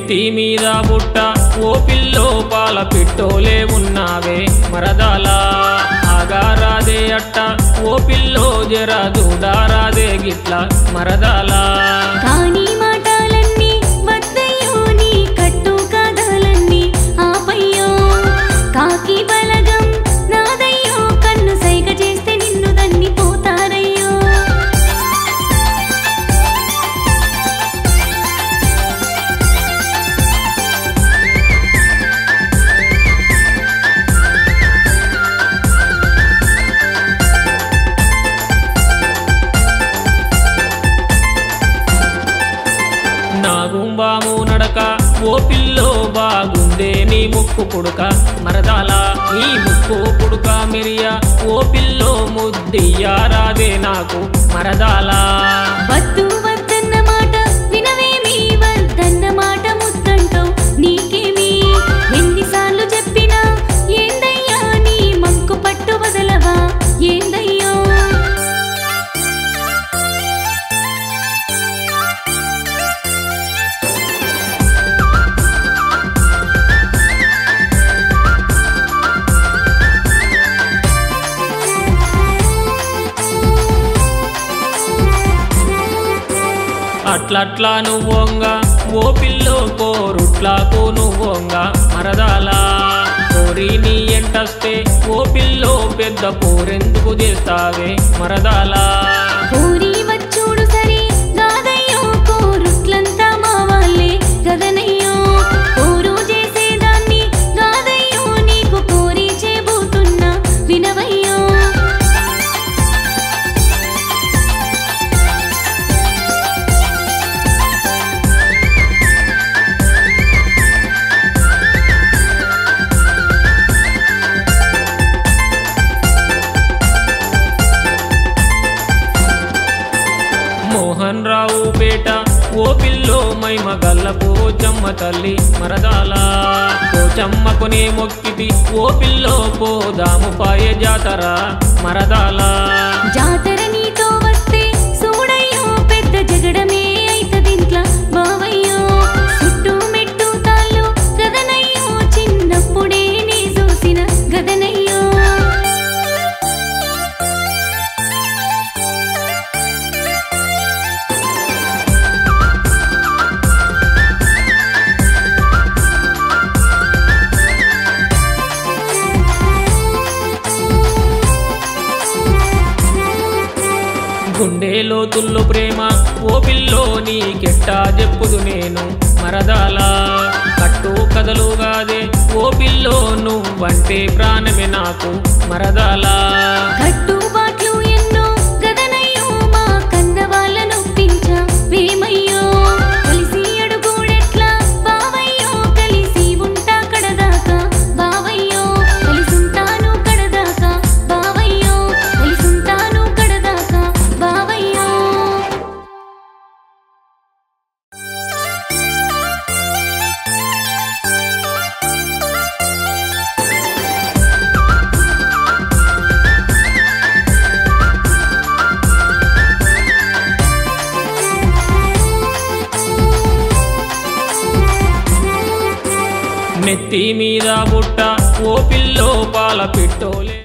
నెత్తి మీద బుట్ట ఓ పిల్లో పాల పిట్టోలే ఉన్నావే మరదాలా ఆగారాదే అట్ట ఓ పిల్లో జర దూడారాదే గిట్ల మరదాలా కాని మాటలన్నీ వద్దయ్యో నీ కట్టు కథలన్నీ ఆపయ్యో కాకి బలగం నాదయ్యో కన్ను సైగ చేస్తే నిన్ను దన్ని పోతారయ్యో నాగుంబాము నడక ఓ పిల్లో బాగుందే నీ ముక్కు పుడక మరదాలా నీ ముక్కు పుడక మిరియా ఓ పిల్లో ముద్దియ్యారాదే నాకు మరదాలా వద్దు వద్దన్న మాట వినవేమి వద్దన్న మాట ముద్దంటావు నీకేమి ఎన్నిసార్లు చెప్పినా ఏందయ్యా నీ మంకు పట్టు వదలవా ఏందయ్యో అట్లట్లా నువ్వొంగ ఓ పిల్లో కోరుట్లాకు నువ్వొంగ మరదాలా కోరి నీ ఎంటస్తే ఓ పిల్లో పెద్ద పోరెందుకు చేస్తావే మరదాలా కోరి వచ్చుడు సరే గాదయ్యో కోరుట్లంతా మా వాళ్ళే గదనయ్యో కోరు చేసేదాన్ని గాదయ్యో నీకు కోరి చేబోతున్నా వినవయ్యో మోహన్ రావు పేట ఓ పిల్లో మైమ గల్ల పోచమ్మ తల్లి మరదాలా పోచమ్మకునే మొక్కితి ఓ పిల్లో పోదాము పాయే జాతర మరదాలా జాతర నీతో వస్తే చూడయ్యో పెద్ద జగడమే అయితదింట్ల బావయ్యో చుట్టూ మెట్టు తాళ్ళు గదనయ్యో చిన్నప్పుడే నీ చూసిన గదనయ్యో గుండెలో తుల్లు ప్రేమ ఓ పిల్లో నీకెట్టా చెప్పుదు నేను మరదాలా కట్టు కదలుగాదే ఓ పిల్లో నువ్వంటే ప్రాణమే నాకు మరదాలా కట్టుబాట్లు ఎన్నో గదనయ్యో మా కన్న వాళ్ళను పించా వేమయ్యో కలిసి అడుగుడెట్లా బావయ్యో కలిసి ఉంటా కడదాకా బావయ్యో కలిసుంటాను కడదాకా బావయ్యో కలిసుంటాను కడదాకా బావయ్యో నెత్తి మీద బుట్ట ఓ పిల్లో పాల పిట్టోలే